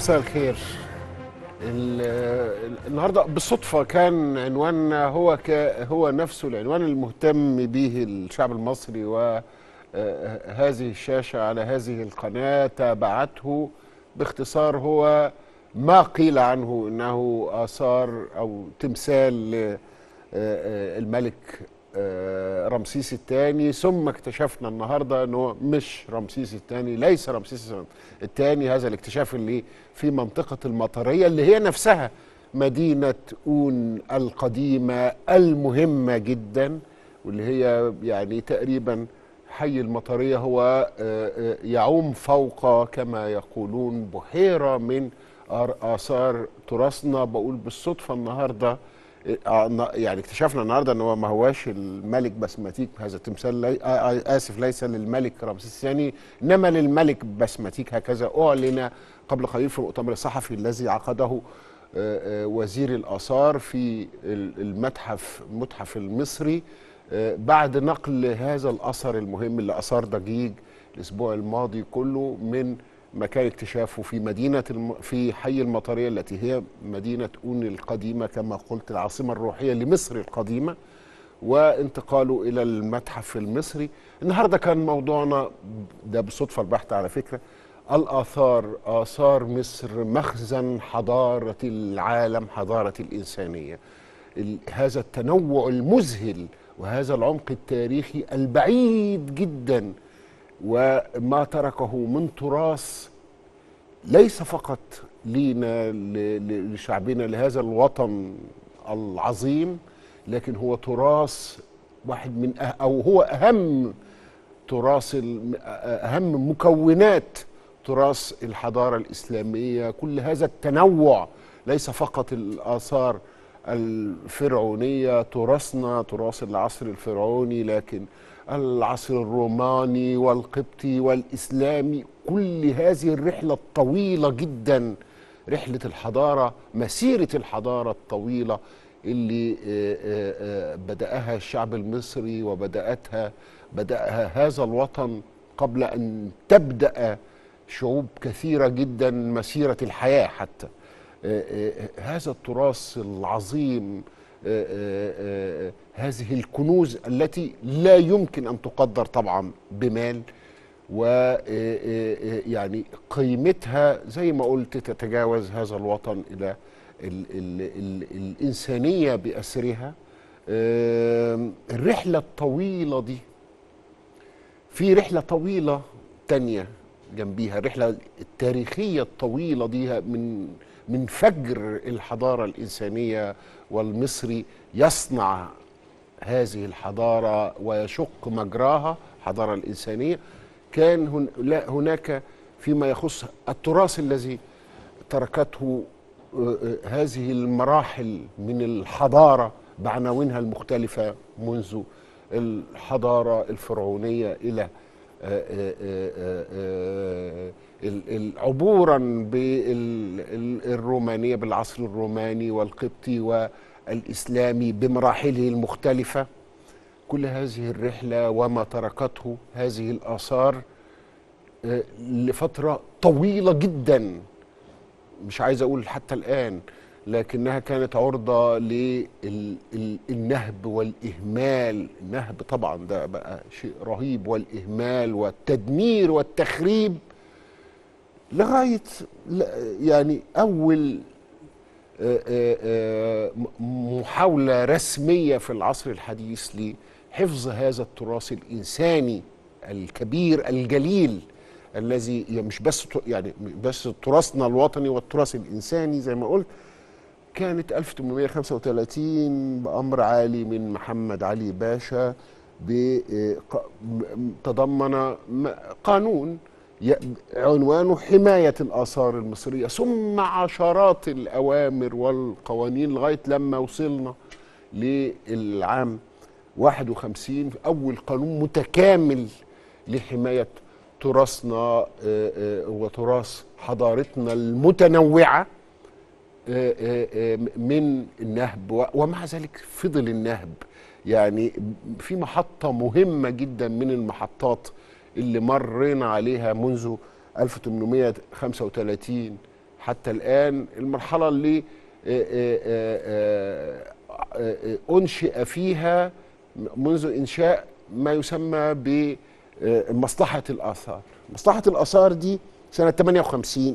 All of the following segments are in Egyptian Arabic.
مساء الخير ال- النهارده بالصدفه كان عنواننا هو ك هو نفسه العنوان المهتم به الشعب المصري وهذه الشاشه على هذه القناه تابعته باختصار هو ما قيل عنه انه اثار او تمثال ل- الملك آه، رمسيس الثاني ثم اكتشفنا النهارده انه مش رمسيس الثاني ليس رمسيس الثاني هذا الاكتشاف اللي في منطقه المطريه اللي هي نفسها مدينه اون القديمه المهمه جدا واللي هي يعني تقريبا حي المطريه هو آه، آه، يعوم فوق كما يقولون بحيره من آر- اثار تراثنا بقول بالصدفه النهارده آه، يعني اكتشفنا النهارده ان هو ما هواش الملك بسمتيك هذا تمثال لي... آه، آه، اسف ليس للملك رمسيس الثاني انما للملك بسمتيك هكذا اعلن قبل قليل في المؤتمر الصحفي الذي عقده آه، آه، وزير الاثار في ال- المتحف المتحف المصري آه، بعد نقل هذا الاثر المهم اللي اثار ضجيج الاسبوع الماضي كله من مكان اكتشافه في مدينة الم... في حي المطرية التي هي مدينة أون القديمة كما قلت العاصمة الروحية لمصر القديمة وانتقاله إلى المتحف المصري النهاردة كان موضوعنا ده بالصدفة البحتة على فكرة الآثار آثار مصر مخزن حضارة العالم حضارة الإنسانية ال- هذا التنوع المذهل وهذا العمق التاريخي البعيد جدا وما تركه من تراث ليس فقط لينا ل- ل- لشعبنا لهذا الوطن العظيم لكن هو تراث واحد من أه او هو اهم تراث الم- اهم مكونات تراث الحضاره الاسلاميه كل هذا التنوع ليس فقط الاثار الفرعونيه تراثنا تراث العصر الفرعوني لكن العصر الروماني والقبطي والاسلامي كل هذه الرحله الطويله جدا رحله الحضاره مسيره الحضاره الطويله اللي آه، آه، آه، بداها الشعب المصري وبداتها بداها هذا الوطن قبل ان تبدا شعوب كثيره جدا مسيره الحياه حتى آه، آه، هذا التراث العظيم آه، آه، آه، هذه الكنوز التي لا يمكن ان تقدر طبعا بمال و آه، آه، يعني قيمتها زي ما قلت تتجاوز هذا الوطن الى ال ال ال الانسانيه باسرها آم، الرحله الطويله دي في رحله طويله تانية جنبيها الرحله التاريخيه الطويله دي من من فجر الحضاره الانسانيه والمصري يصنع هذه الحضاره ويشق مجراها الحضاره الانسانيه كان هن لا هناك فيما يخص التراث الذي تركته آه، آه، هذه المراحل من الحضاره بعناوينها المختلفه منذ الحضاره الفرعونيه الى آه، آه، آه، آه، آه، ال- ال- عبورا بالرومانيه بالعصر الروماني والقبطي والاسلامي بمراحله المختلفه كل هذه الرحله وما تركته هذه الاثار آه، لفتره طويله جدا مش عايز اقول حتى الان لكنها كانت عرضه للنهب والاهمال النهب طبعا ده بقى شيء رهيب والاهمال والتدمير والتخريب لغايه ل- يعني اول آه، آه، آه، م- محاوله رسميه في العصر الحديث لحفظ هذا التراث الانساني الكبير الجليل الذي يعني مش بس ت- يعني مش بس تراثنا الوطني والتراث الانساني زي ما قلت كانت 1835 بأمر عالي من محمد علي باشا ب- ق- م- تضمن م- قانون ي- عنوانه حماية الآثار المصرية ثم عشرات الأوامر والقوانين لغاية لما وصلنا للعام 51 أول قانون متكامل لحماية تراثنا آه، آه، وتراث حضارتنا المتنوعه آه، آه، آه، من النهب و- ومع ذلك فضل النهب يعني في محطة مهمة جدا من المحطات اللي مرينا عليها منذ 1835 حتى الان المرحله اللي آه، آه، آه، آه، آه، انشئ فيها منذ انشاء ما يسمى بمصلحه الاثار مصلحه الاثار دي سنه 58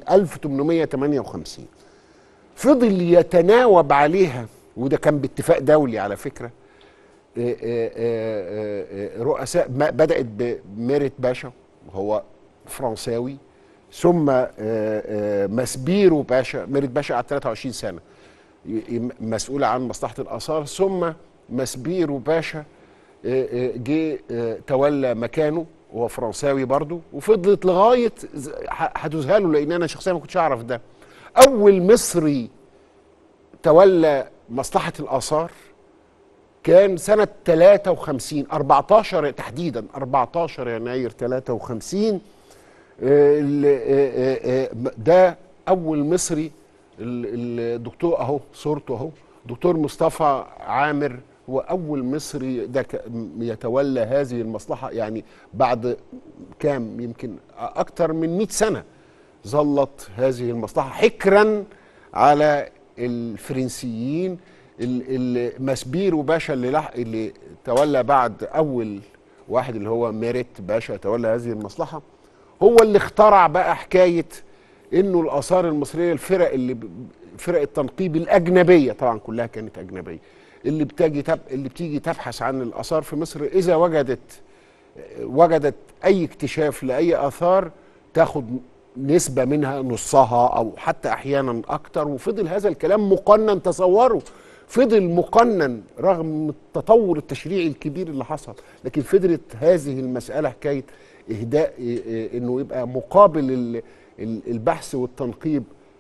1858 فضل يتناوب عليها وده كان باتفاق دولي على فكره آه، آه، آه، آه، رؤساء ما- بدات بميريت باشا وهو فرنساوي ثم آه، آه، مسبيرو باشا ميريت باشا قعد 23 سنه ي- ي- مسؤول عن مصلحه الاثار ثم مسبيرو باشا آه، آه، جه آه، تولى مكانه وهو فرنساوي برضو وفضلت لغايه ز- ه- هتذهلوا لان انا شخصيا ما كنتش اعرف ده اول مصري تولى مصلحه الاثار كان سنة 53 14 تحديدا 14 يناير 53 آه، ال- آه، آه، آه، ده أول مصري ال- الدكتور أهو صورته أهو دكتور مصطفى عامر هو أول مصري ده ك- يتولى هذه المصلحة يعني بعد كام يمكن أكثر من 100 سنة ظلت هذه المصلحة حكرا على الفرنسيين اللي مسبيرو باشا اللي لح اللي تولى بعد اول واحد اللي هو ميريت باشا تولى هذه المصلحه هو اللي اخترع بقى حكايه انه الاثار المصريه الفرق اللي ب- فرق التنقيب الاجنبيه طبعا كلها كانت اجنبيه اللي بتجي تب اللي بتيجي تبحث عن الاثار في مصر اذا وجدت وجدت اي اكتشاف لاي اثار تاخد نسبه منها نصها او حتى احيانا اكتر وفضل هذا الكلام مقنن تصوروا فضل مقنن رغم التطور التشريعي الكبير اللي حصل لكن فضلت هذه المساله حكايه اهداء إيه، إيه، انه يبقى مقابل ال- ال- البحث والتنقيب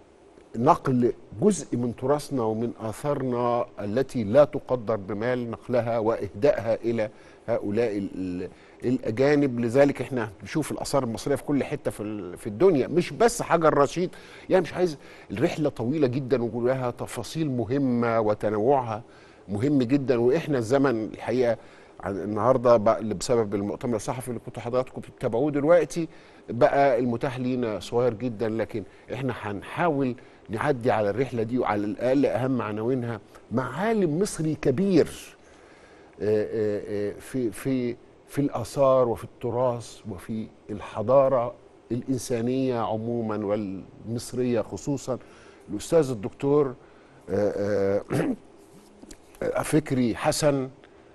نقل جزء من تراثنا ومن آثارنا التي لا تقدر بمال نقلها وإهدائها إلى هؤلاء ال- ال- الأجانب لذلك احنا بنشوف الآثار المصرية في كل حتة في ال- في الدنيا مش بس حجر رشيد يعني مش عايز الرحلة طويلة جدا وجواها تفاصيل مهمة وتنوعها مهم جدا واحنا الزمن الحقيقة عن- النهارده بقى اللي بسبب المؤتمر الصحفي اللي كنتوا حضراتكم بتتابعوه دلوقتي بقى المتاح لينا صغير جدا لكن احنا هنحاول نعدي على الرحله دي وعلى الاقل اهم عناوينها مع عالم مصري كبير آه، آه، آه، في في في الاثار وفي التراث وفي الحضاره الانسانيه عموما والمصريه خصوصا الاستاذ الدكتور آه، آه، آه، فكري حسن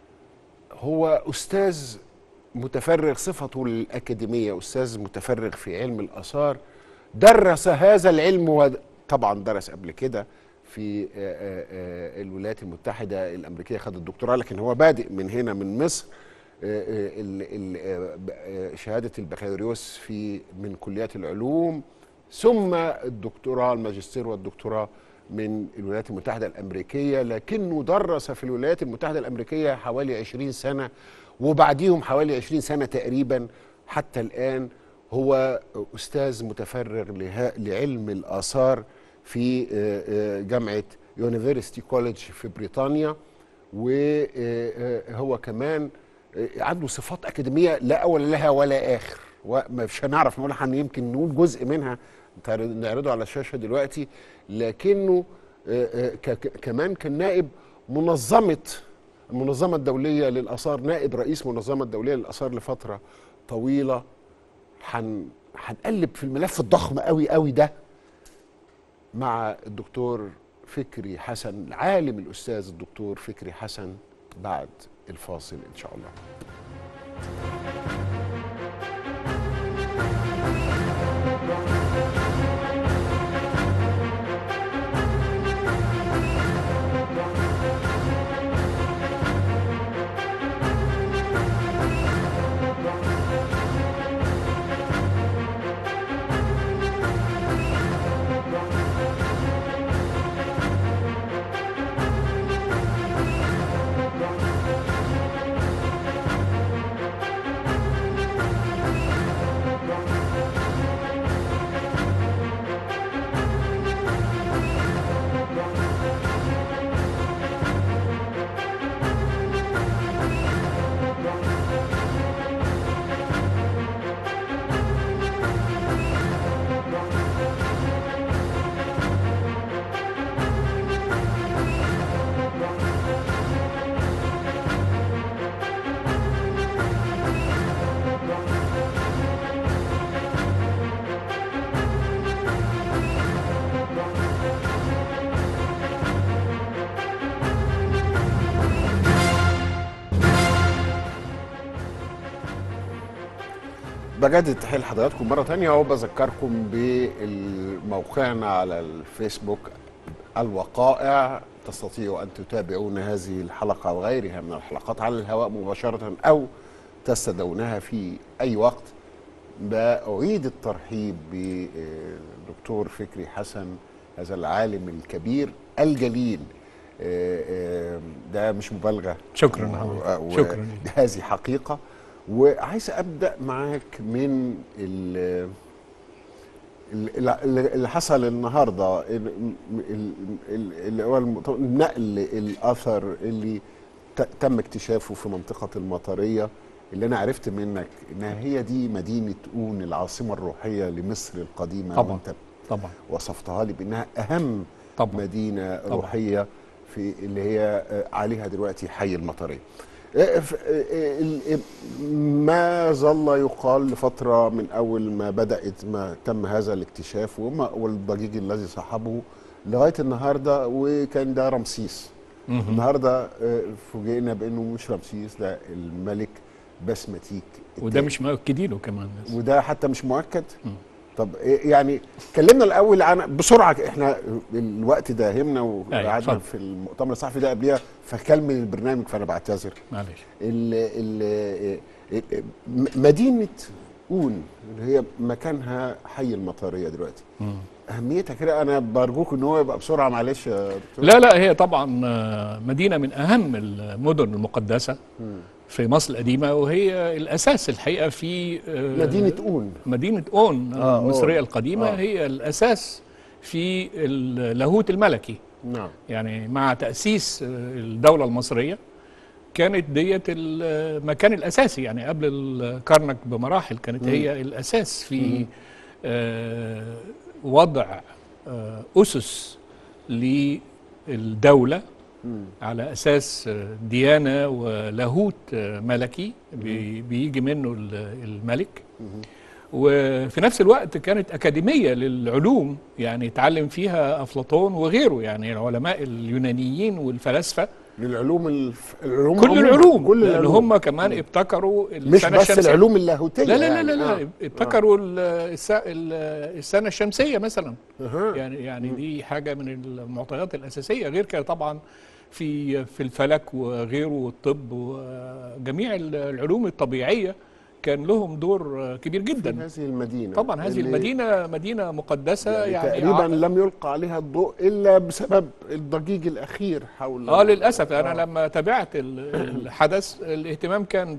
هو استاذ متفرغ صفته الأكاديمية أستاذ متفرغ في علم الآثار درس هذا العلم وطبعا درس قبل كده في آه، آه، آه، الولايات المتحدة الأمريكية خد الدكتوراه لكن هو بادئ من هنا من مصر آه، آه، ال- ال- آه، ب- آه، شهادة البكالوريوس في من كليات العلوم ثم الدكتوراه الماجستير والدكتوراه من الولايات المتحدة الأمريكية لكنه درس في الولايات المتحدة الأمريكية حوالي 20 سنة وبعديهم حوالي 20 سنة تقريبا حتى الآن هو أستاذ متفرغ له- لعلم الآثار في آه، آه، جامعة يونيفرسيتي كوليدج في بريطانيا وهو كمان آه، عنده صفات أكاديمية لا أول لها ولا آخر ومش هنعرف نقول هن يمكن نقول جزء منها تعرض- نعرضه على الشاشة دلوقتي لكنه آه، آه، ك- ك- كمان كان نائب منظمة المنظمة الدولية للآثار نائب رئيس المنظمة الدولية للآثار لفترة طويلة هن هنقلب في الملف الضخم قوي قوي ده مع الدكتور فكري حسن العالم الأستاذ الدكتور فكري حسن بعد الفاصل إن شاء الله بجدد التحيه لحضراتكم مره تانية وبذكركم بموقعنا على الفيسبوك الوقائع تستطيعوا ان تتابعون هذه الحلقه وغيرها من الحلقات على الهواء مباشره او تستدونها في اي وقت بأعيد الترحيب بالدكتور فكري حسن هذا العالم الكبير الجليل آه، آه، ده مش مبالغه شكراً و- حضرتك. و- شكراً. هذه حقيقه وعايز ابدا معاك من ال- ال- ال- اللي حصل النهارده ال- ال- ال- اللي هو المط- نقل الاثر اللي ت- تم اكتشافه في منطقه المطريه اللي انا عرفت منك انها هي دي مدينه اون العاصمه الروحيه لمصر القديمه طبعاً. وانت طبعا وصفتها لي بانها اهم طبعا مدينه طبعاً. روحيه في اللي هي آه، عليها دلوقتي حي المطريه آه، ف- آه، ال- ما ظل يقال لفتره من اول ما بدات ما تم هذا الاكتشاف وما والضجيج الذي صاحبه لغايه النهارده وكان ده رمسيس مهم. النهارده آه، فوجئنا بانه مش رمسيس ده الملك بسمتيك وده التاني. مش مؤكدينه كمان وده حتى مش مؤكد مم. طب إيه يعني كلمنا الاول عن بسرعه احنا الوقت داهمنا وقعدنا اتفضل. في المؤتمر الصحفي ده قبلها فكمل البرنامج فانا بعتذر معلش ال ال ال- مدينه اون اللي هي مكانها حي المطريه دلوقتي مم. اهميتها كده انا برجوك ان هو يبقى بسرعه معلش يا دكتور لا لا هي طبعا آه، مدينه من اهم المدن المقدسه مم. في مصر القديمه وهي الاساس الحقيقه في آه، مدينه اون مدينه اون آه، آه المصريه أون. القديمه آه. هي الاساس في اللاهوت الملكي نعم يعني مع تاسيس آه، الدوله المصريه كانت ديت المكان الاساسي يعني قبل الكرنك بمراحل كانت مم. هي الاساس مم. في آه، وضع آه، اسس للدوله مم. على اساس آه، ديانه ولاهوت آه، ملكي بي- بيجي منه ال- الملك مم. وفي نفس الوقت كانت أكاديمية للعلوم يعني اتعلم فيها أفلاطون وغيره يعني العلماء اليونانيين والفلاسفة للعلوم الف... العلوم كل عموماً، العلوم كل لأن العلوم هم كمان ابتكروا مش السنة بس الشمسية العلوم اللاهوتيه لا لا لا يعني. لا, لا آه. ابتكروا ال- الس- ال- السنة الشمسية مثلا أها. يعني يعني دي حاجة من المعطيات الأساسية غير كده طبعا في في الفلك وغيره والطب وجميع العلوم الطبيعية كان لهم دور كبير في جدا هذه المدينه طبعا هذه اللي المدينة مدينة مقدسة يعني, يعني, تقريبا ع- لم يلقى عليها الضوء الا بسبب الضجيج الاخير حول اه للاسف انا آه. لما تابعت ال- الحدث الاهتمام كان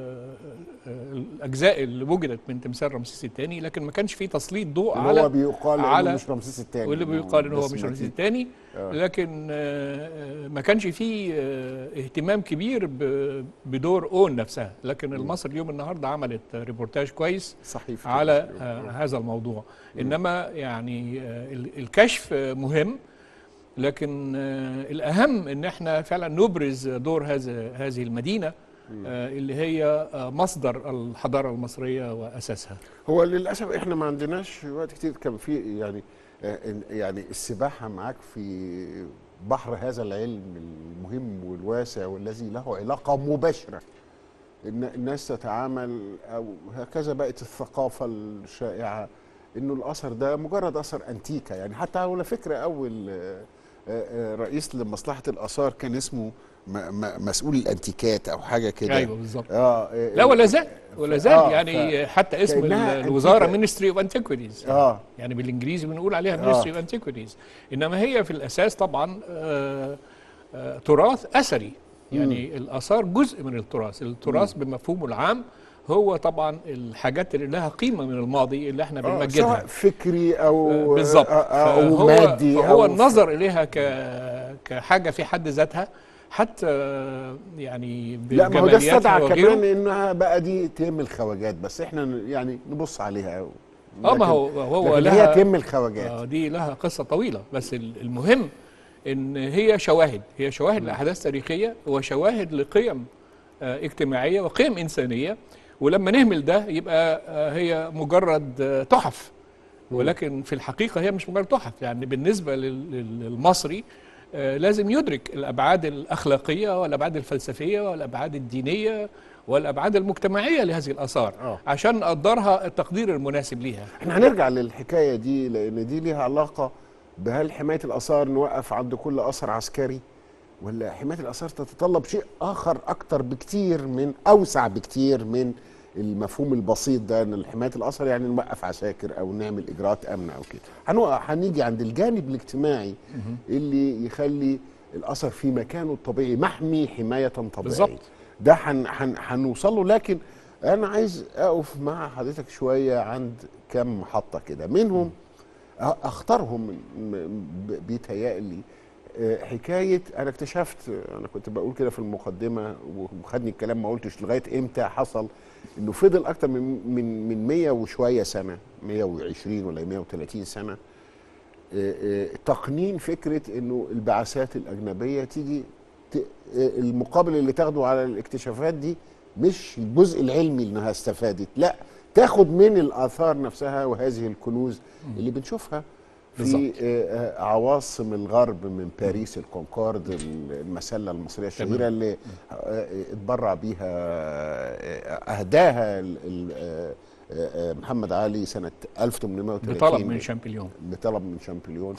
بالاجزاء اللي وجدت من تمثال رمسيس الثاني لكن ما كانش في تسليط ضوء اللي هو على بيقال على- على مش رمسيس الثاني واللي بيقال ان هو بس مش ما رمسيس في- الثاني آه. لكن آه، آه، ما كانش فيه آه، اهتمام كبير ب- بدور اون نفسها لكن المصري اليوم النهارده عملت ريبورتاج كويس صحيح على آه، هذا الموضوع انما يعني آه، ال- الكشف آه، مهم لكن آه، الاهم ان احنا فعلا نبرز دور هذا هذه المدينه آه، اللي هي آه، مصدر الحضاره المصريه واساسها هو للاسف احنا ما عندناش وقت كتير كان في يعني آه، إن- يعني السباحه معاك في بحر هذا العلم المهم والواسع والذي له علاقه مباشره ان الناس تتعامل او هكذا بقت الثقافه الشائعه انه الاثر ده مجرد اثر انتيكه يعني حتى على فكره اول آه، آه، آه، رئيس لمصلحه الاثار كان اسمه م- م- مسؤول الانتيكات او حاجه كده ايوه بالظبط اه آه، لا ولا زال ولا زال آه، يعني حتى اسم كأنها ال- الوزاره أنتيكة. مينستري اوف انتيكويتيز اه يعني بالانجليزي بنقول عليها آه. مينستري اوف انتيكويتيز انما هي في الاساس طبعا آه، آه، تراث اثري يعني الاثار جزء من التراث التراث بمفهومه العام هو طبعا الحاجات اللي لها قيمه من الماضي اللي احنا آه، بنمجدها سواء فكري او بالظبط آه، آه، او فهو, مادي فهو أو النظر اليها ك كحاجه في حد ذاتها حتى يعني لا ما هو ده بجمالياتها استدعى وغيره. كمان انها بقى دي تهم الخواجات بس احنا ن- يعني نبص عليها أو اه ما هو هو لكن لها هي تهم الخواجات آه دي لها قصه طويله بس ال- المهم ان هي شواهد هي شواهد لاحداث تاريخيه وشواهد لقيم آه اجتماعيه وقيم انسانيه ولما نهمل ده يبقى آه هي مجرد آه تحف ولكن في الحقيقه هي مش مجرد تحف يعني بالنسبه لل- لل- للمصري آه، لازم يدرك الابعاد الاخلاقيه والابعاد الفلسفيه والابعاد الدينيه والابعاد المجتمعيه لهذه الاثار آه. عشان نقدرها التقدير المناسب ليها احنا هنرجع للحكايه دي لان دي ليها علاقه بهل حمايه الاثار نوقف عند كل اثر عسكري ولا حمايه الاثار تتطلب شيء اخر اكتر بكتير من اوسع بكتير من المفهوم البسيط ده ان حمايه الاثر يعني نوقف عساكر او نعمل اجراءات امن او كده هنوقف هنيجي عند الجانب الاجتماعي اللي يخلي الاثر في مكانه الطبيعي محمي حمايه طبيعيه بالظبط. ده هن- هن- هنوصل له لكن انا عايز اقف مع حضرتك شويه عند كم محطه كده منهم أ- اختارهم من- م- ب- بيتهيألي آه، حكايه انا اكتشفت انا كنت بقول كده في المقدمه وخدني الكلام ما قلتش لغايه امتى حصل انه فضل اكتر من من من 100 وشويه سنه 120 ولا 130 سنه آه، آه، تقنين فكره انه البعثات الاجنبيه تيجي ت- آه، المقابل اللي تاخده على الاكتشافات دي مش الجزء العلمي انها استفادت لا تاخد من الاثار نفسها وهذه الكنوز اللي بنشوفها في بالظبط. آه، آه، عواصم الغرب من باريس الكونكورد المسله المصريه الشهيره تمام. اللي آه، اتبرع بيها آه، اهداها ال- ال- آه، آه، محمد علي سنه 1830 بطلب من شامبليون بطلب من شامبليون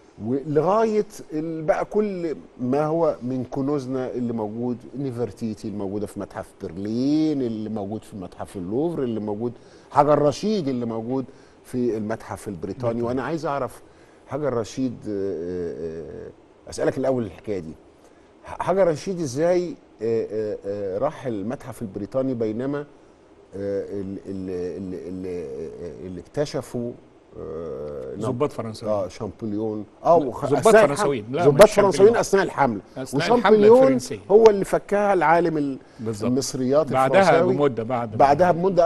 ولغايه ال- بقى كل ما هو من كنوزنا اللي موجود نيفرتيتي الموجوده في متحف برلين اللي موجود في متحف اللوفر اللي موجود حجر رشيد اللي موجود في المتحف البريطاني وانا عايز اعرف حجر رشيد آه، آه، اسالك الاول الحكايه دي حجر رشيد ازاي آه، آه، آه، راح المتحف البريطاني بينما آه، ال- ال- ال- ال- اللي اكتشفوا آه، ناب- ضباط فرنساويين اه شامبليون اه وخ- ضباط أثناء فرنساويين، الحمل. لا، ضباط مش فرنساويين شامبليون. اثناء الحمل أثناء الحملة وشامبليون الفرنسية. هو اللي فكها العالم ال- بالظبط المصريات بعدها الفرنساوي بمده بعد بعدها بمده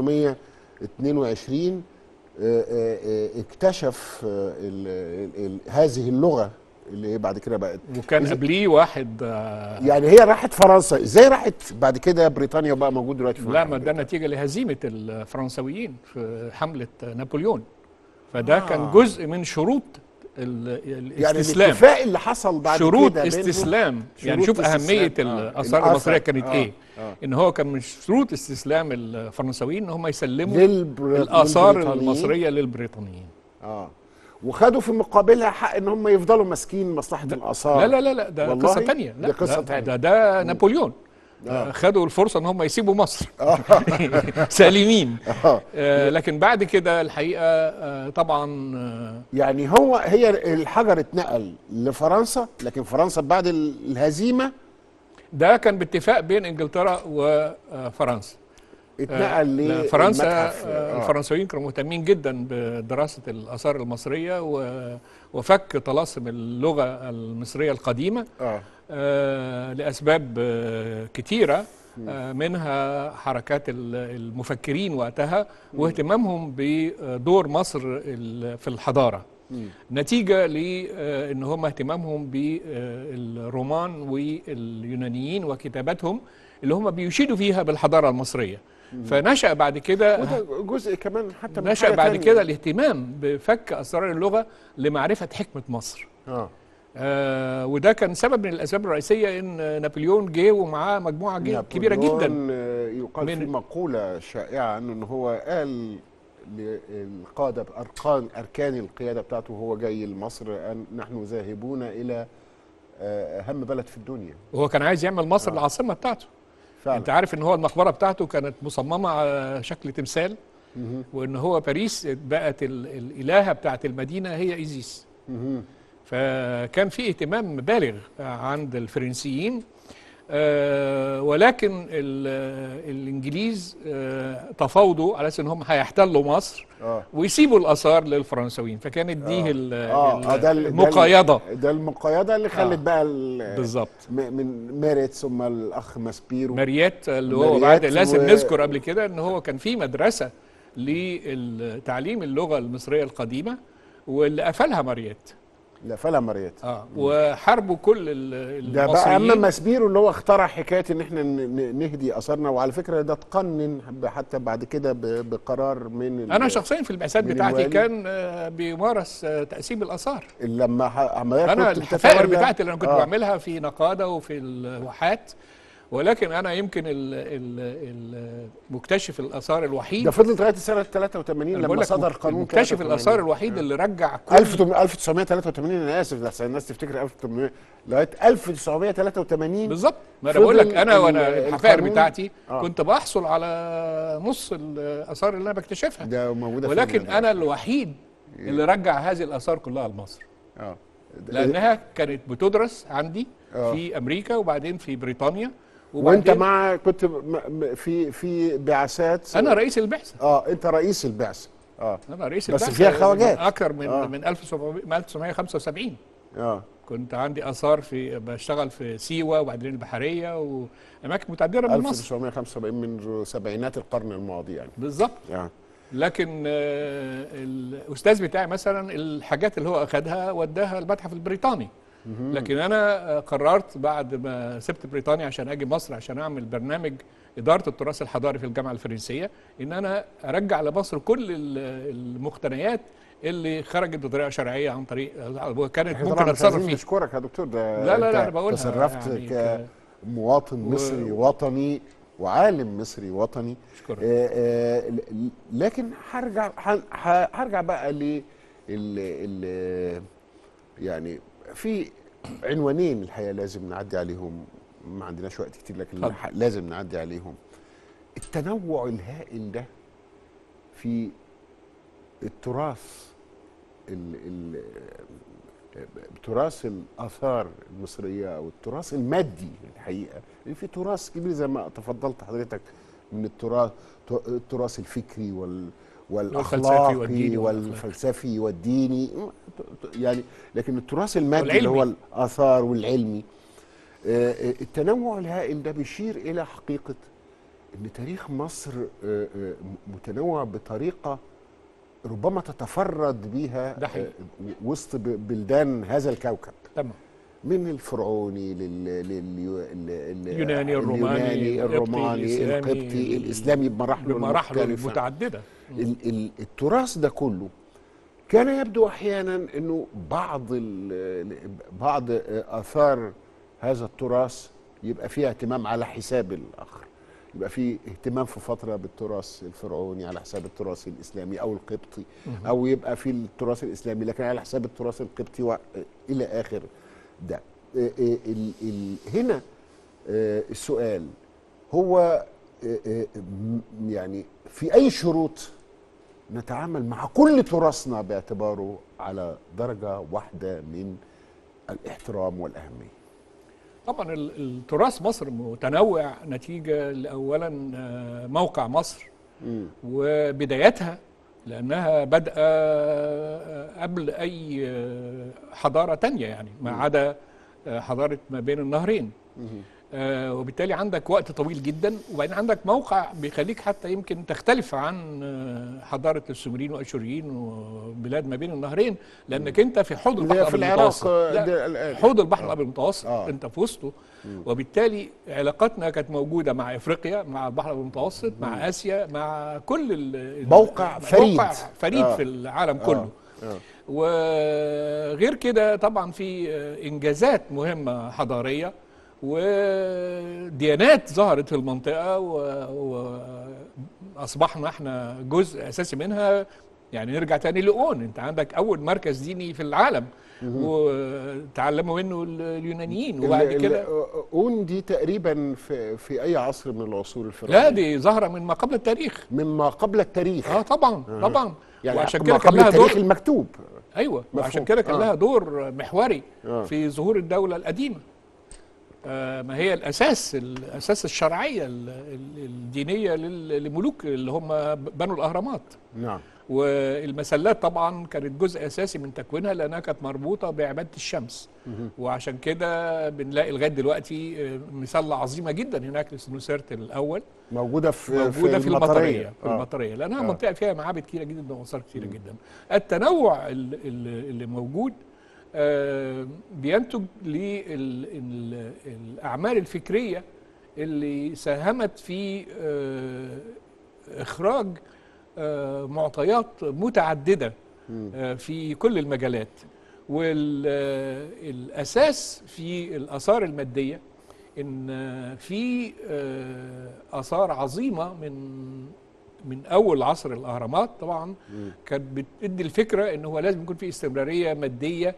1822 آه، آه، آه، اكتشف آه، ال- ال- ال- هذه اللغه اللي هي بعد كده بقت وكان إذا- قبليه واحد آه، يعني هي راحت فرنسا ازاي راحت بعد كده بريطانيا وبقى موجود دلوقتي في لا متحف ما ده نتيجه لهزيمه الفرنساويين في حمله نابليون فده آه. كان جزء من شروط ال- يعني الاستسلام الاتفاق اللي حصل بعد شروط كده بينهم- استسلام يعني شروط شوف اهميه استسلام. آه. الاثار الأثر. المصريه كانت آه. ايه آه. ان هو كان من شروط استسلام الفرنساويين ان هم يسلموا للبر... الاثار للبريطانيين. المصريه للبريطانيين اه وخدوا في مقابلها حق ان هم يفضلوا ماسكين مصلحه الاثار لا لا لا لا ده والله؟ قصه تانية لا دي قصة ده- تانية. ده ده نابليون آه. خدوا الفرصه ان هم يسيبوا مصر سالمين آه. آه لكن بعد كده الحقيقه آه طبعا آه يعني هو هي الحجر اتنقل لفرنسا لكن فرنسا بعد ال- الهزيمه ده كان باتفاق بين انجلترا وفرنسا اتنقل لا، فرنسا للمتحف. آه، آه. الفرنساويين كانوا مهتمين جدا بدراسه الاثار المصريه و- وفك طلاسم اللغه المصريه القديمه اه آه، لاسباب آه، كتيره آه، منها حركات ال- المفكرين وقتها واهتمامهم بدور مصر ال- في الحضاره نتيجه لان هم اهتمامهم بالرومان واليونانيين وكتاباتهم اللي هم بيشيدوا فيها بالحضاره المصريه فنشا بعد كده وده جزء كمان حتى من نشا حاجة بعد تانية. كده الاهتمام بفك اسرار اللغه لمعرفه حكمه مصر اه آه وده كان سبب من الاسباب الرئيسيه ان نابليون جه ومعاه مجموعه جي- كبيره جدا نابليون، آه، يقال من- في مقوله شائعه عنه ان هو قال للقاده اركان اركان القياده بتاعته وهو جاي لمصر ان نحن ذاهبون الى آه، اهم بلد في الدنيا وهو كان عايز يعمل مصر العاصمه بتاعته فعلا انت عارف ان هو المقبره بتاعته كانت مصممه على شكل تمثال مهم. وان هو باريس بقت ال- الالهه بتاعت المدينه هي ايزيس مهم. فكان في اهتمام بالغ عند الفرنسيين آه، ولكن ال- الانجليز آه، تفاوضوا على اساس ان هم هيحتلوا مصر اه ويسيبوا الاثار للفرنساويين فكانت دي آه. ال- اه ال- آه، ده ال- ده ال- المقايضه ده المقايضه اللي خلت آه. بقى ال- بالظبط م- من ميريت ثم الاخ ماسبيرو ماريات اللي هو ماريات بعد لازم و- نذكر قبل كده ان هو كان في مدرسه لتعليم اللغه المصريه القديمه واللي قفلها ماريات لا فلا مريات اه وحاربوا كل ال- ده بقى اما المصريين مسبيرو اللي هو اخترع حكايه ان احنا ن- ن- نهدي اثارنا وعلى فكره ده تقنن حتى بعد كده ب- بقرار من ال- انا شخصيا في البعثات من بتاعتي الوالي. كان آه، بيمارس آه، تقسيم الاثار لما ح- عمليات انا كنت الحفائر بتتولى- بتاعتي اللي انا كنت آه. بعملها في نقاده وفي الواحات ولكن انا يمكن ال- ال- المكتشف الاثار الوحيد ده فضلت لغايه سنه 83 أنا بقول لما لك صدر مك- قانون مكتشف 83. الاثار الوحيد اللي رجع كل 1983 انا اسف لحسن الناس تفتكر 1800 لغايه 1983 بالظبط ما انا فضل بقول لك انا ال- وانا الحفائر القانون- بتاعتي آه. كنت بحصل على نص الاثار اللي انا بكتشفها ده موجوده في ولكن ال- انا الوحيد اللي رجع هذه الاثار كلها لمصر اه لانها كانت بتدرس عندي آه. في امريكا وبعدين في بريطانيا وانت وبعدين مع كنت م- م- في في بعثات انا رئيس البعثه اه انت رئيس البعثه اه انا رئيس بس البعثه فيها خواجات. من اكثر من آه. من 1700 من 1975 اه كنت عندي اثار في بشتغل في سيوه وبعدين البحريه واماكن متعدده من مصر 1975 منذ سبعينات القرن الماضي يعني بالظبط آه. لكن آه، الاستاذ بتاعي مثلا الحاجات اللي هو اخذها وداها المتحف البريطاني لكن انا آه، قررت بعد ما سبت بريطانيا عشان اجي مصر عشان اعمل برنامج اداره التراث الحضاري في الجامعه الفرنسيه ان انا ارجع لمصر كل ال- المقتنيات اللي خرجت بطريقه شرعيه عن طريق وكانت احنا ممكن طبعا مش اتصرف عايزين فيها نشكرك يا دكتور ده لا لا لا أنت انا بقولها تصرفت يعني ك- كمواطن و- مصري وطني وعالم مصري وطني أشكرك. آه، آه، ل- لكن هرجع ه- ه- هرجع بقى ل ال- ال- يعني في عنوانين الحقيقه لازم نعدي عليهم ما عندناش وقت كتير لكن اتفضل. ح- لازم نعدي عليهم التنوع الهائل ده في التراث ال ال تراث الاثار المصريه او التراث المادي الحقيقه في تراث كبير زي ما تفضلت حضرتك من التراث التراث الفكري وال والاخلاقي والديني والفلسفي والديني يعني لكن التراث المادي اللي والعلمي. هو الاثار والعلمي آه، آه، التنوع الهائل ده بيشير الى حقيقه ان تاريخ مصر آه، آه، متنوع بطريقه ربما تتفرد بها ده حقيقي. آه، وسط ب- بلدان هذا الكوكب تمام من الفرعوني لل... لل... لل... لل... اليوناني، الروماني، اليوناني القبطي، الروماني الإسلامي، القبطي الاسلامي بمراحله بمراحله المختلفة. المتعدده ال... ال... التراث ده كله كان يبدو احيانا انه بعض ال... بعض اثار هذا التراث يبقى فيها اهتمام على حساب الاخر يبقى في اهتمام في فتره بالتراث الفرعوني على حساب التراث الاسلامي او القبطي او يبقى في التراث الاسلامي لكن على حساب التراث القبطي والى اخر ده آه، آه، ال- ال- هنا آه، السؤال هو آه، آه، م- يعني في اي شروط نتعامل مع كل تراثنا باعتباره على درجه واحده من الاحترام والاهميه طبعا ال- التراث مصر متنوع نتيجه اولا آه، موقع مصر مم. وبدايتها لانها بادئه آه، قبل اي آه، حضاره تانية يعني ما عدا آه، حضاره ما بين النهرين آه، وبالتالي عندك وقت طويل جدا وبعدين عندك موقع بيخليك حتى يمكن تختلف عن آه، حضاره السومريين والاشوريين وبلاد ما بين النهرين لانك انت في حوض اللي البحر هي في الأبيض العراق المتوسط. آه، لا، ده الآن. حوض البحر الابيض المتوسط آه. انت في وسطه وبالتالي علاقاتنا كانت موجوده مع افريقيا مع البحر الابيض المتوسط مع اسيا مع كل ال- موقع فريد. موقع فريد آه. في العالم كله آه. وغير كده طبعا في انجازات مهمه حضاريه وديانات ظهرت في المنطقه و- واصبحنا احنا جزء اساسي منها يعني نرجع تاني لاون انت عندك اول مركز ديني في العالم وتعلموا منه اليونانيين وبعد ال- كده ال- اون دي تقريبا في في اي عصر من العصور الفرعونيه لا دي ظاهره من ما قبل التاريخ مما قبل التاريخ اه طبعا طبعا يعني وعشان ما كده كان قبل لها التاريخ دور المكتوب ايوه مفهوم. وعشان كده كان آه. لها دور محوري آه. في ظهور الدوله القديمه آه ما هي الاساس الاساس الشرعيه ال- ال- الدينيه لل- للملوك اللي هم بنوا الاهرامات نعم والمسلات طبعا كانت جزء اساسي من تكوينها لانها كانت مربوطه بعباده الشمس وعشان كده بنلاقي لغايه دلوقتي آه، مسله عظيمه جدا هناك لسنوسرت الاول موجوده في موجوده في المطريه في آه. المطريه لانها آه. منطقه فيها معابد كتيره جدا واثار كتيره جدا التنوع ال- ال- اللي موجود آه، بينتج للأعمال الفكرية اللي ساهمت في آه، إخراج آه، معطيات متعددة آه، في كل المجالات والأساس في الآثار المادية إن آه، في آه، آثار عظيمة من من أول عصر الأهرامات طبعا كانت بتدي الفكرة إن هو لازم يكون في استمرارية مادية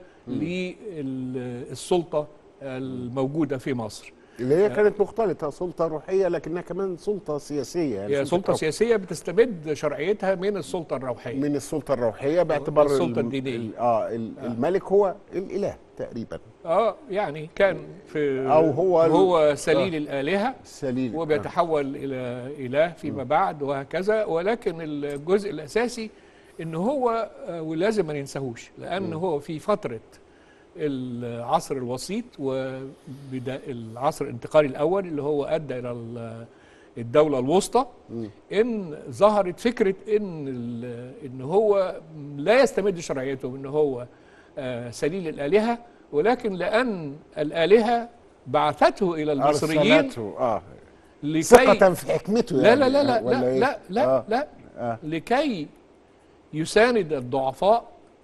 للسلطة الموجودة في مصر اللي هي كانت مختلطه سلطه روحيه لكنها كمان سلطه سياسيه يعني هي سلطة روح. سياسية بتستمد شرعيتها من السلطة الروحية من السلطه الروحيه باعتبار السلطة الم- الدينية. ال- اه ال- الملك هو الاله تقريبا اه يعني كان في أو هو ال- هو سليل الآلهة سليل وبيتحول إلى إله فيما بعد وهكذا ولكن الجزء الأساسي إن هو آه، ولازم ما ننساهوش لأن هو في فترة العصر الوسيط وبدا العصر الانتقالي الأول اللي هو أدى إلى ال- الدولة الوسطى إن ظهرت فكرة إن ال- إن هو لا يستمد شرعيته إن هو آه، سليل الآلهة ولكن لأن الآلهة بعثته إلى المصريين أرسلته اه لكي ثقة في حكمته لا يعني لا لا لا ولا لا إيه؟ لا لا, آه. لا آه. لكي يساند الضعفاء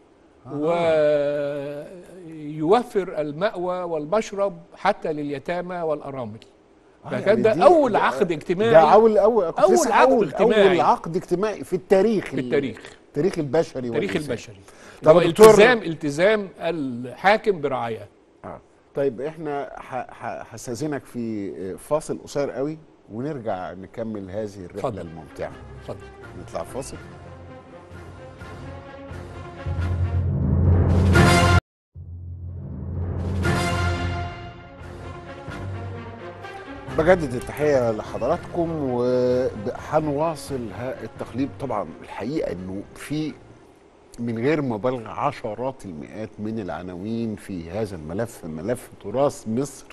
ويوفر المأوى والمشرب حتى لليتامى والأرامل آه، فكان يعني ده دي- أول ده- عقد اجتماعي ده اول اول كنت أول لسه عقد أول اجتماعي. اول عقد اجتماعي في التاريخ في التاريخ التاريخ البشري التاريخ والإنساني. البشري طب هو دكتور- التزام التزام الحاكم برعاية آه. طيب احنا ح- ح- هستاذنك في فاصل قصير قوي ونرجع نكمل هذه الرحله اتفضل. الممتعه اتفضل نطلع فاصل بجدد التحية لحضراتكم وهنواصل ها- التقليب طبعا الحقيقة انه في من غير مبالغة عشرات المئات من العناوين في هذا الملف ملف تراث مصر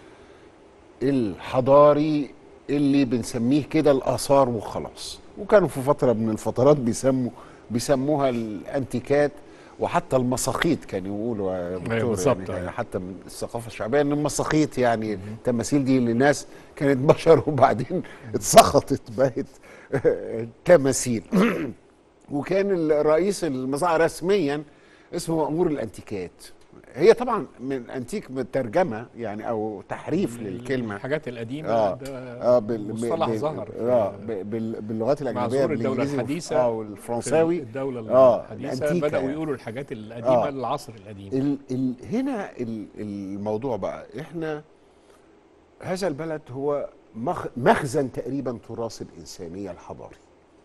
الحضاري اللي بنسميه كده الآثار وخلاص وكانوا في فترة من الفترات بيسموا بيسموها الأنتيكات وحتى المساخيط كانوا يقولوا يا دكتور بالظبط، يعني أيوة. حتى من الثقافة الشعبية ان المساخيط يعني التماثيل دي لناس كانت بشر وبعدين اتسخطت بقت تماثيل وكان الرئيس المذاع رسميا اسمه مأمور الأنتيكات هي طبعا من أنتيك ترجمة يعني أو تحريف للكلمة الحاجات القديمة اه ده اه بال مصطلح بال- ظهر اه في- ب- بال- باللغات الأجنبية ظهور الدولة بالإنجليزي الحديثة اه والفرنساوي في الدولة آه، الحديثة الأنتيكة بدأوا يعني. يقولوا الحاجات القديمة آه. للعصر القديم ال ال هنا ال الموضوع بقى احنا هذا البلد هو مخ مخزن تقريبا تراث الإنسانية الحضاري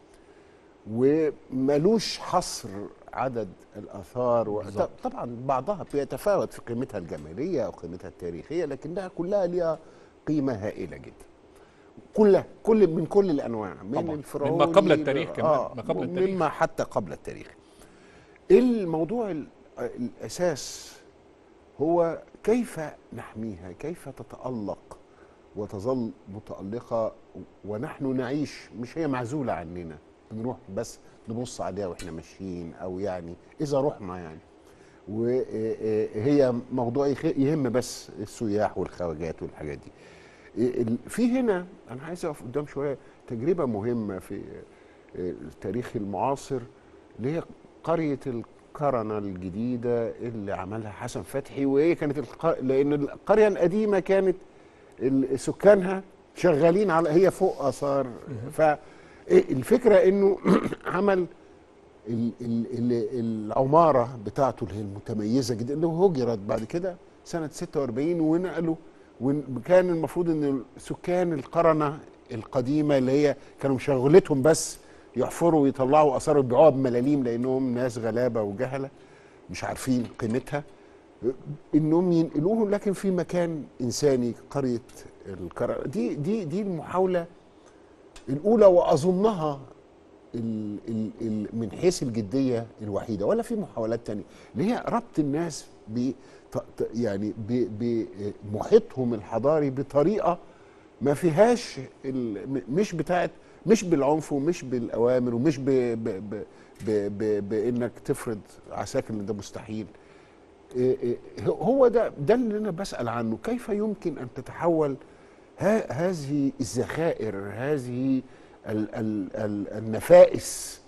وملوش حصر عدد الآثار و... بالظبط. طبعا بعضها بيتفاوت في قيمتها الجمالية أو قيمتها التاريخية لكنها كلها ليها قيمة هائلة جدا كلها كل من كل الأنواع من طبعاً. الفرعوني مما قبل التاريخ كمان، آه ما قبل التاريخ. مما حتى قبل التاريخ الموضوع ال- الأساس هو كيف نحميها كيف تتألق وتظل متألقة ونحن نعيش مش هي معزولة عننا بنروح بس نبص عليها واحنا ماشيين او يعني اذا رحنا يعني وهي موضوع يخ- يهم بس السياح والخواجات والحاجات دي ال- في هنا انا عايز اقف قدام شويه تجربه مهمه في التاريخ المعاصر اللي هي قريه القرنه الجديده اللي عملها حسن فتحي وهي كانت الق... لان القريه القديمه كانت ال- سكانها شغالين على هي فوق اثار فالفكره انه عمل ال ال ال العماره بتاعته اللي هي المتميزه جدا اللي هجرت بعد كده سنه 46 ونقلوا وكان المفروض ان سكان القرنه القديمه اللي هي كانوا شغلتهم بس يحفروا ويطلعوا اثار ويبيعوها بملاليم لانهم ناس غلابه وجهله مش عارفين قيمتها انهم ينقلوهم لكن في مكان انساني قريه القرنه دي دي دي المحاوله الاولى واظنها ال ال ال من حيث الجديه الوحيده ولا في محاولات تانية اللي هي ربط الناس ب ط- ط- يعني ب- بمحيطهم الحضاري بطريقه ما فيهاش ال- م- مش بتاعت مش بالعنف ومش بالاوامر ومش ب ب ب ب ب بانك تفرض عساكر ان ده مستحيل إيه إيه هو ده ده اللي انا بسال عنه كيف يمكن ان تتحول ها هذه الذخائر هذه ال ال ال النفائس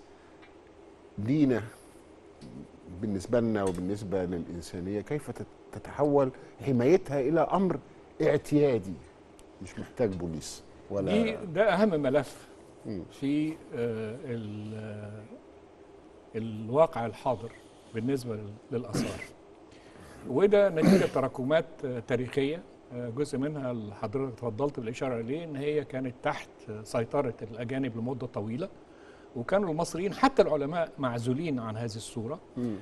لينا بالنسبه لنا وبالنسبه للانسانيه كيف تت- تتحول حمايتها الى امر اعتيادي مش محتاج بوليس دي ولا ده اهم ملف مم. في آه، ال- آه، الواقع الحاضر بالنسبه لل- للاثار وده نتيجه تراكمات آه، تاريخيه آه، جزء منها اللي حضرتك اتفضلت بالاشاره اليه ان هي كانت تحت آه، سيطره الاجانب لمده طويله وكانوا المصريين حتى العلماء معزولين عن هذه الصوره مم.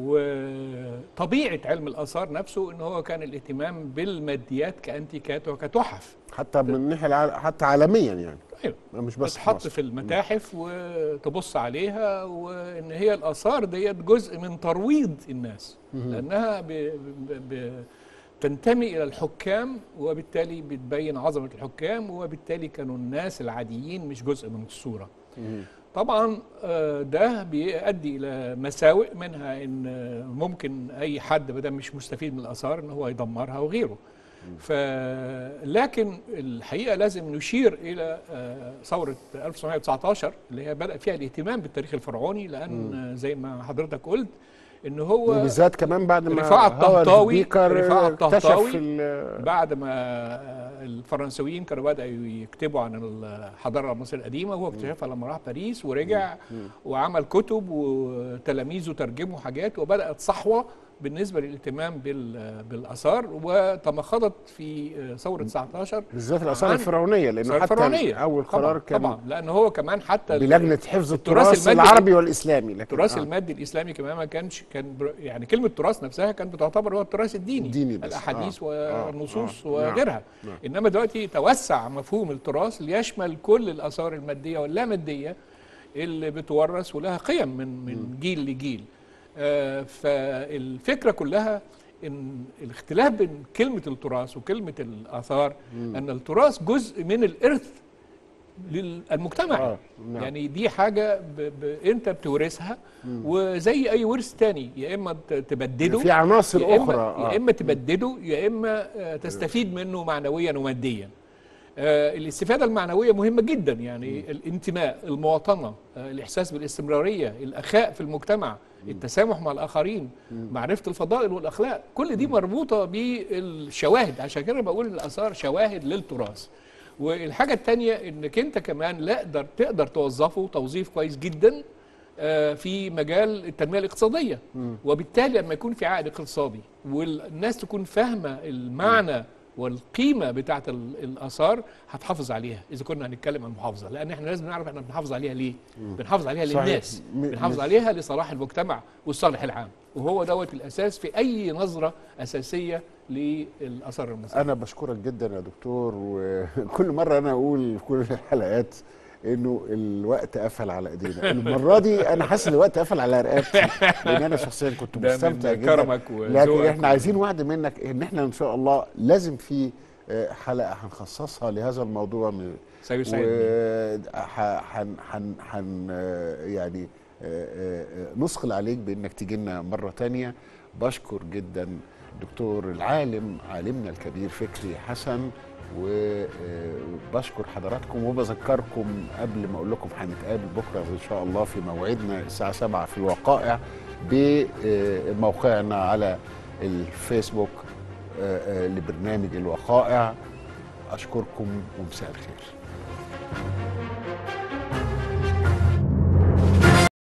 وطبيعه علم الاثار نفسه ان هو كان الاهتمام بالماديات كانتيكات وكتحف حتى من الناحيه الع- حتى عالميا يعني ايوه مش بس في تتحط مصر. في المتاحف وتبص عليها وان هي الاثار ديت جزء من ترويض الناس لانها ب... ب... ب... تنتمي الى الحكام وبالتالي بتبين عظمه الحكام وبالتالي كانوا الناس العاديين مش جزء من الصوره مم. طبعا آه، ده بيؤدي الى مساوئ منها ان آه، ممكن اي حد بدل مش مستفيد من الاثار ان هو يدمرها وغيره ف لكن الحقيقه لازم نشير الى آه، ثوره 1919 اللي هي بدا فيها الاهتمام بالتاريخ الفرعوني لان آه، زي ما حضرتك قلت ان هو وبالذات كمان بعد ما رفاعة هوارد الطهطاوي- بيكر رفاعة اكتشف الطهطاوي ال- بعد ما الفرنسويين كانوا بدأوا يكتبوا عن الحضارة المصرية القديمة وهو اكتشفها لما راح باريس ورجع وعمل كتب وتلاميذه ترجموا حاجات وبدأت صحوة بالنسبة للاهتمام بال- بالآثار وتمخضت في ثورة 19 بالذات الاثار عن- الفرعونيه لانه الآثار حتى الفرعونية اول طبعاً قرار كان طبعا لأن هو كمان حتى ال- بلجنه حفظ التراث التراث المادي- العربي والاسلامي لكن التراث آه. المادي الاسلامي كمان ما كانش كان بر- يعني كلمه تراث نفسها كانت بتعتبر هو التراث الديني الديني بس. الاحاديث آه. والنصوص آه. وغيرها نعم. انما دلوقتي توسع مفهوم التراث ليشمل كل الاثار الماديه واللاماديه اللي بتورث ولها قيم من من جيل لجيل آه، فالفكره كلها ان الاختلاف بين كلمه التراث وكلمه الاثار ان التراث جزء من الارث للمجتمع آه، نعم. يعني دي حاجه ب... ب... انت بتورثها وزي اي ورث تاني يا اما ت- تبدده في عناصر يا اخرى اما يا اما تبدده يا اما آه، تستفيد منه معنويا وماديا آه، الاستفاده المعنويه مهمه جدا يعني الانتماء المواطنه آه، الاحساس بالاستمراريه الاخاء في المجتمع التسامح مع الاخرين معرفه الفضائل والاخلاق كل دي مربوطه بالشواهد عشان كده بقول ان الاثار شواهد للتراث والحاجه الثانيه انك انت كمان لا تقدر تقدر توظفه توظيف كويس جدا آه، في مجال التنميه الاقتصاديه وبالتالي لما يكون في عائد اقتصادي والناس تكون فاهمه المعنى والقيمه بتاعه ال- الاثار هتحافظ عليها اذا كنا هنتكلم عن محافظه لان احنا لازم نعرف احنا بنحافظ عليها ليه بنحافظ عليها صحيح. للناس م- بنحافظ م- عليها لصلاح المجتمع والصالح العام وهو دوت الاساس في اي نظره اساسيه للاثار المصريه انا بشكرك جدا يا دكتور وكل مره انا اقول في كل الحلقات انه الوقت قفل على ايدينا المره دي انا حاسس ان الوقت قفل على رقبتي لان انا شخصيا كنت ده من مستمتع جدا كرمك لكن وذوقك احنا عايزين وعد منك ان احنا ان شاء الله لازم في آه، حلقه هنخصصها لهذا الموضوع من سيسعدني و ح- حن حن حن آه، يعني آه، آه، آه، نثقل عليك بانك تيجي لنا مره تانية بشكر جدا دكتور العالم عالمنا الكبير فكري حسن وبشكر حضراتكم وبذكركم قبل ما اقول لكم هنتقابل بكره ان شاء الله في موعدنا الساعه 7 في الوقائع بموقعنا على الفيسبوك آه، آه، لبرنامج الوقائع اشكركم ومساء الخير